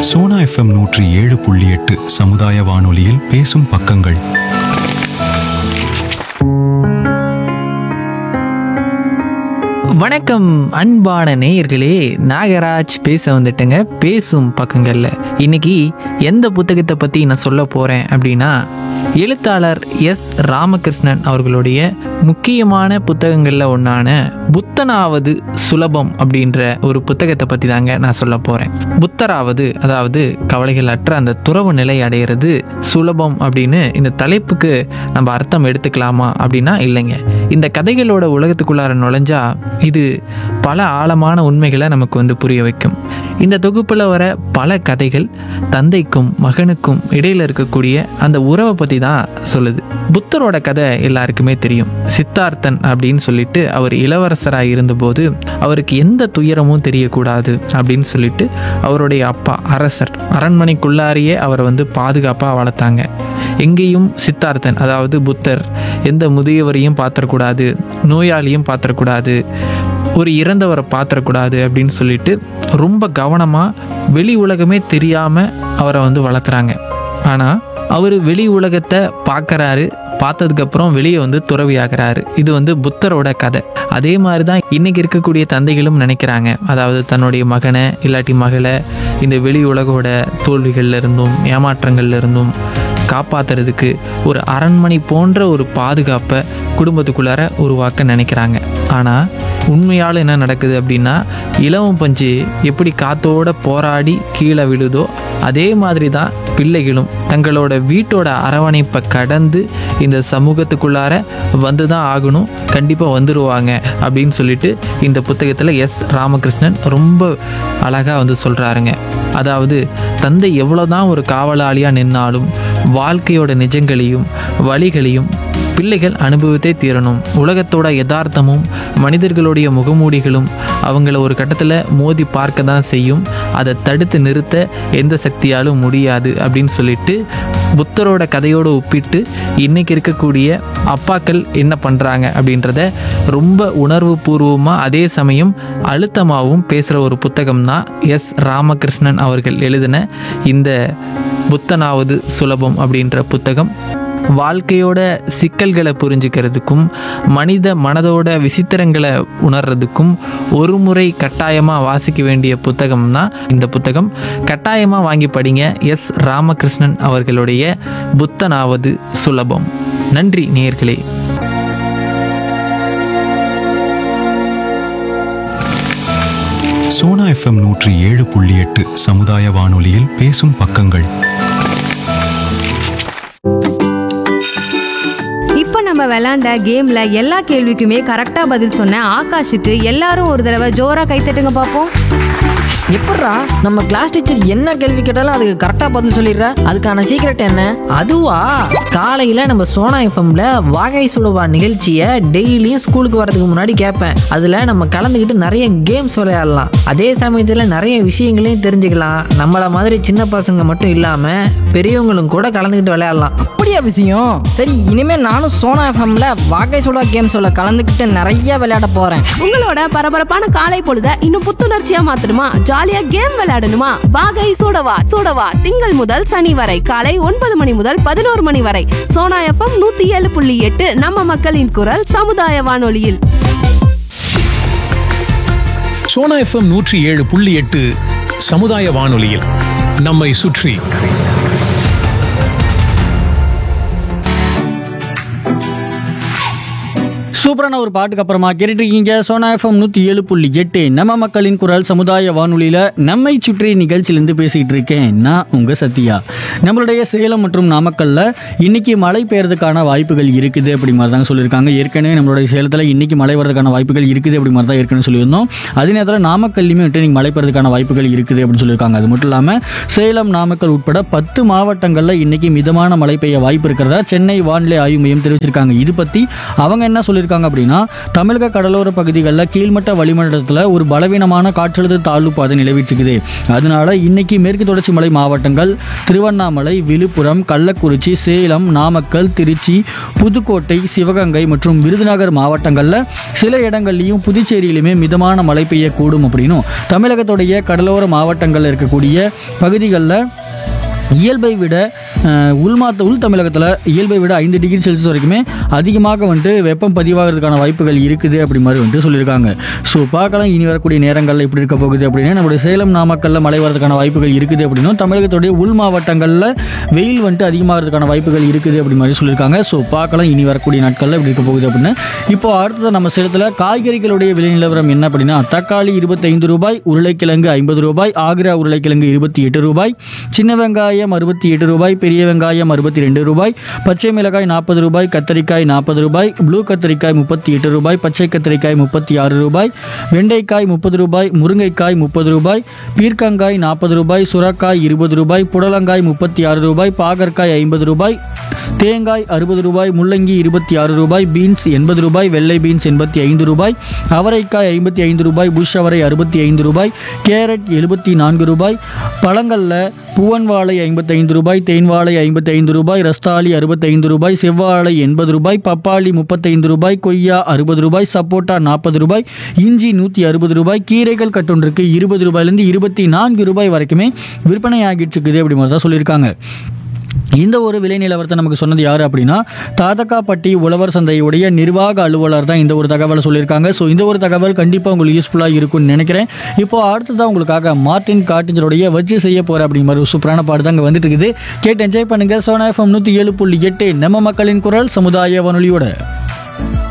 Sona FM நூற்றி ஏழு புள்ளி எட்டு சமுதாய வானொலியில் பேசும் பக்கங்கள் வணக்கம் அன்பான நேயர்களே நாகராஜ் பேச வந்துட்டேங்க பேசும் பக்கங்கள்ல இன்னைக்கு எந்த புத்தகத்தை பற்றி நான் சொல்ல போகிறேன் அப்படின்னா எழுத்தாளர் எஸ் ராமகிருஷ்ணன் அவர்களுடைய முக்கியமான புத்தகங்களில் ஒன்றான புத்தனாவது சுலபம் அப்படின்ற ஒரு புத்தகத்தை பற்றி தாங்க நான் சொல்ல போகிறேன் புத்தராவது அதாவது கவலைகள் அற்ற அந்த துறவு நிலை அடையிறது சுலபம் அப்படின்னு இந்த தலைப்புக்கு நம்ம அர்த்தம் எடுத்துக்கலாமா அப்படின்னா இல்லைங்க இந்த கதைகளோட உலகத்துக்குள்ளார நுழைஞ்சா இது பல ஆழமான உண்மைகளை நமக்கு வந்து புரிய வைக்கும் இந்த தொகுப்பில் வர பல கதைகள் தந்தைக்கும் மகனுக்கும் இடையில இருக்கக்கூடிய அந்த உறவை பற்றி தான் சொல்லுது புத்தரோட கதை எல்லாருக்குமே தெரியும் சித்தார்த்தன் அப்படின்னு சொல்லிட்டு அவர் இளவரசராக இருந்தபோது அவருக்கு எந்த துயரமும் தெரியக்கூடாது அப்படின்னு சொல்லிட்டு அவருடைய அப்பா அரசர் அரண்மனைக்குள்ளாரியே அவரை வந்து பாதுகாப்பாக வளர்த்தாங்க எங்கேயும் சித்தார்த்தன் அதாவது புத்தர் எந்த முதியவரையும் பாத்திரக்கூடாது நோயாளியும் பாத்திரக்கூடாது ஒரு இறந்தவரை பாத்திரக்கூடாது அப்படின்னு சொல்லிட்டு ரொம்ப கவனமாக வெளி உலகமே தெரியாமல் அவரை வந்து வளர்க்குறாங்க ஆனால் அவர் வெளி உலகத்தை பார்க்குறாரு பார்த்ததுக்கப்புறம் வெளியே வந்து துறவியாகிறாரு இது வந்து புத்தரோட கதை அதே மாதிரி தான் இன்றைக்கி இருக்கக்கூடிய தந்தைகளும் நினைக்கிறாங்க அதாவது தன்னுடைய மகனை இல்லாட்டி மகளை இந்த வெளி உலகோட தோல்விகள்ல இருந்தும் ஏமாற்றங்கள்ல இருந்தும் காப்பாத்துறதுக்கு ஒரு அரண்மனை போன்ற ஒரு பாதுகாப்பை குடும்பத்துக்குள்ளார உருவாக்க நினைக்கிறாங்க ஆனால் உண்மையால் என்ன நடக்குது அப்படின்னா இலவம் பஞ்சு எப்படி காத்தோட போராடி கீழே விழுதோ அதே மாதிரி தான் பிள்ளைகளும் தங்களோட வீட்டோட அரவணைப்பை கடந்து இந்த சமூகத்துக்குள்ளார வந்து தான் ஆகணும் கண்டிப்பாக வந்துடுவாங்க அப்படின்னு சொல்லிட்டு இந்த புத்தகத்தில் எஸ் ராமகிருஷ்ணன் ரொம்ப அழகாக வந்து சொல்கிறாருங்க அதாவது தந்தை எவ்வளோதான் ஒரு காவலாளியாக நின்னாலும் வாழ்க்கையோட நிஜங்களையும் வழிகளையும் பிள்ளைகள் அனுபவித்தே தீரணும் உலகத்தோட யதார்த்தமும் மனிதர்களுடைய முகமூடிகளும் அவங்கள ஒரு கட்டத்தில் மோதி பார்க்க தான் செய்யும் அதை தடுத்து நிறுத்த எந்த சக்தியாலும் முடியாது அப்படின்னு சொல்லிட்டு புத்தரோட கதையோடு ஒப்பிட்டு இன்னைக்கு இருக்கக்கூடிய அப்பாக்கள் என்ன பண்ணுறாங்க அப்படின்றத ரொம்ப உணர்வு பூர்வமாக அதே சமயம் அழுத்தமாகவும் பேசுகிற ஒரு புத்தகம் தான் எஸ் ராமகிருஷ்ணன் அவர்கள் எழுதின இந்த புத்தனாவது சுலபம் அப்படின்ற புத்தகம் வாழ்க்கையோட சிக்கல்களை புரிஞ்சுக்கிறதுக்கும் மனித மனதோட விசித்திரங்களை உணர்றதுக்கும் ஒரு முறை கட்டாயமாக வாசிக்க வேண்டிய புத்தகம் தான் இந்த புத்தகம் கட்டாயமாக வாங்கி படிங்க எஸ் ராமகிருஷ்ணன் அவர்களுடைய புத்தனாவது சுலபம் நன்றி நேயர்களே சோனா எஃப்எம் நூற்றி ஏழு புள்ளி எட்டு சமுதாய வானொலியில் பேசும் பக்கங்கள் இப்போ நம்ம விளையாண்ட கேம்ல எல்லா கேள்விக்குமே கரெக்டா பதில் சொன்ன ஆகாஷுக்கு எல்லாரும் ஒரு தடவை ஜோரா கைத்தட்டுங்க பார்ப்போம் எப்பட்றா நம்ம கிளாஸ் டீச்சர் என்ன கேள்வி கேட்டாலும் அதுக்கு கரெக்டா பதில் சொல்லிடுற அதுக்கான சீக்ரெட் என்ன அதுவா காலையில நம்ம சோனா எஃப்எம்ல வாகை சுடுவா நிகழ்ச்சியை டெய்லியும் ஸ்கூலுக்கு வரதுக்கு முன்னாடி கேட்பேன் அதுல நம்ம கலந்துக்கிட்டு நிறைய கேம்ஸ் விளையாடலாம் அதே சமயத்துல நிறைய விஷயங்களையும் தெரிஞ்சுக்கலாம் நம்மள மாதிரி சின்ன பசங்க மட்டும் இல்லாம பெரியவங்களும் கூட கலந்துக்கிட்டு விளையாடலாம் அப்படியா விஷயம் சரி இனிமே நானும் சோனா எஃப்எம்ல வாகை சுடா கேம்ஸோட கலந்துக்கிட்டு நிறைய விளையாட போறேன் உங்களோட பரபரப்பான காலை பொழுத இன்னும் புத்துணர்ச்சியா மாத்தணுமா ஜாலியா கேம் விளையாடணுமா வாகை சூடவா சூடவா திங்கள் முதல் சனி வரை காலை ஒன்பது மணி முதல் பதினோரு மணி வரை சோனா எஃப்எம் நூத்தி ஏழு புள்ளி எட்டு நம்ம மக்களின் குரல் சமுதாய வானொலியில் சோனா எஃப்எம் நூற்றி ஏழு புள்ளி எட்டு சமுதாய வானொலியில் நம்மை சுற்றி சூப்பரான ஒரு பாட்டுக்கு அப்புறமா கேட்டுட்டு இருக்கீங்க சோனா எஃப்எம் நூற்றி ஏழு புள்ளி எட்டு நம்ம மக்களின் குரல் சமுதாய வானொலியில் நம்மை சுற்றி நிகழ்ச்சியிலேருந்து பேசிகிட்டு இருக்கேன் நான் உங்கள் சத்யா நம்மளுடைய சேலம் மற்றும் நாமக்கல்ல இன்னைக்கு மழை பெய்யறதுக்கான வாய்ப்புகள் இருக்குது அப்படி மாதிரி தாங்க சொல்லியிருக்காங்க ஏற்கனவே நம்மளுடைய சேலத்தில் இன்னைக்கு மழை வரதுக்கான வாய்ப்புகள் இருக்குது அப்படி மாதிரி தான் ஏற்கனவே சொல்லியிருந்தோம் அதே நேரத்தில் நாமக்கல்லையுமே வந்துட்டு இன்னைக்கு மழை பெய்யறதுக்கான வாய்ப்புகள் இருக்குது அப்படின்னு சொல்லியிருக்காங்க அது மட்டும் இல்லாமல் சேலம் நாமக்கல் உட்பட பத்து மாவட்டங்களில் இன்னைக்கு மிதமான மழை பெய்ய வாய்ப்பு இருக்கிறதா சென்னை வானிலை ஆய்வு மையம் தெரிவிச்சிருக்காங்க இது பற்றி அவங்க என்ன சொல்லியிருக்காங்க சொல்லியிருக்காங்க அப்படின்னா தமிழக கடலோர பகுதிகளில் கீழ்மட்ட வளிமண்டலத்தில் ஒரு பலவீனமான காற்றழுத்த தாழ்வு பாதை நிலவிட்டுருக்குது அதனால இன்னைக்கு மேற்கு தொடர்ச்சி மலை மாவட்டங்கள் திருவண்ணாமலை விழுப்புரம் கள்ளக்குறிச்சி சேலம் நாமக்கல் திருச்சி புதுக்கோட்டை சிவகங்கை மற்றும் விருதுநகர் மாவட்டங்களில் சில இடங்கள்லையும் புதுச்சேரியிலுமே மிதமான மழை பெய்யக்கூடும் அப்படின்னும் தமிழகத்துடைய கடலோர மாவட்டங்களில் இருக்கக்கூடிய பகுதிகளில் இயல்பை விட அஹ், உள்மாத்த உள் தமிழகத்தில் இயல்பை விட ஐந்து டிகிரி செல்சியஸ் வரைக்குமே அதிகமாக வந்துட்டு வெப்பம் பதிவாகிறதுக்கான வாய்ப்புகள் இருக்குது அப்படி மாதிரி வந்துட்டு சொல்லியிருக்காங்க ஸோ பார்க்கலாம் இனி வரக்கூடிய நேரங்களில் எப்படி இருக்க போகுது அப்படின்னா நம்மளுடைய சேலம் நாமக்கல்லில் மழை வரதுக்கான வாய்ப்புகள் இருக்குது அப்படின்னும் தமிழகத்துடைய உள் மாவட்டங்களில் வெயில் வந்துட்டு அதிகமாகிறதுக்கான வாய்ப்புகள் இருக்குது அப்படி மாதிரி சொல்லியிருக்காங்க ஸோ பார்க்கலாம் இனி வரக்கூடிய நாட்களில் எப்படி இருக்க போகுது அப்படின்னு இப்போ அடுத்தது நம்ம சேலத்தில் காய்கறிகளுடைய விலை நிலவரம் என்ன அப்படின்னா தக்காளி இருபத்தைந்து ரூபாய் உருளைக்கிழங்கு ஐம்பது ரூபாய் ஆக்ரா உருளைக்கிழங்கு இருபத்தி எட்டு ரூபாய் சின்ன வெங்காயம் அறுபத்தி எட்டு ரூபாய் பெரிய வெங்காயம் அறுபத்தி ரெண்டு ரூபாய் பச்சை மிளகாய் நாற்பது ரூபாய் கத்தரிக்காய் நாற்பது ரூபாய் ப்ளூ கத்தரிக்காய் முப்பத்தி எட்டு ரூபாய் பச்சை கத்தரிக்காய் முப்பத்தி ஆறு ரூபாய் வெண்டைக்காய் முப்பது ரூபாய் முருங்கைக்காய் முப்பது ரூபாய் பீர்க்கங்காய் நாற்பது ரூபாய் சுரக்காய் இருபது ரூபாய் புடலங்காய் முப்பத்தி ஆறு ரூபாய் பாகற்காய் ஐம்பது ரூபாய் தேங்காய் அறுபது ரூபாய் முள்ளங்கி இருபத்தி ஆறு ரூபாய் பீன்ஸ் எண்பது ரூபாய் வெள்ளை பீன்ஸ் எண்பத்தி ஐந்து ரூபாய் அவரைக்காய் ஐம்பத்தி ஐந்து ரூபாய் புஷ் அவரை அறுபத்தி ஐந்து ரூபாய் கேரட் எழுபத்தி நான்கு ரூபாய் பழங்களில் பூவன் வாழை ஐம்பத்தைந்து ரூபாய் தேன் வாழை ஐம்பத்தி ஐந்து ரூபாய் ரஸ்தாளி அறுபத்தைந்து ரூபாய் செவ்வாழை எண்பது ரூபாய் பப்பாளி முப்பத்தைந்து ரூபாய் கொய்யா அறுபது ரூபாய் சப்போட்டா நாற்பது ரூபாய் இஞ்சி நூற்றி அறுபது ரூபாய் கீரைகள் கட்டொன்றுக்கு இருபது ரூபாயிலேருந்து இருபத்தி நான்கு ரூபாய் வரைக்குமே விற்பனை ஆகிட்டு இருக்குது அப்படி மாதிரி தான் சொல்லியிருக்காங்க இந்த ஒரு விலை நிலவரத்தை நமக்கு சொன்னது யார் அப்படின்னா தாதக்காப்பட்டி உழவர் சந்தையுடைய நிர்வாக அலுவலர் தான் இந்த ஒரு தகவலை சொல்லியிருக்காங்க ஸோ இந்த ஒரு தகவல் கண்டிப்பாக உங்களுக்கு யூஸ்ஃபுல்லாக இருக்கும்னு நினைக்கிறேன் இப்போ அடுத்ததான் உங்களுக்காக மார்டின் காட்டிஞ்சருடைய வச்சு செய்ய போகிற அப்படிங்கிற மாதிரி ஒரு சூப்பரான பாடு தாங்க வந்துட்டு இருக்குது கேட்டு என்ஜாய் பண்ணுங்க சோனா எஃப்எம் நூற்றி ஏழு புள்ளி எட்டு நம்ம மக்களின் குரல் சமுதாய வானொலியோட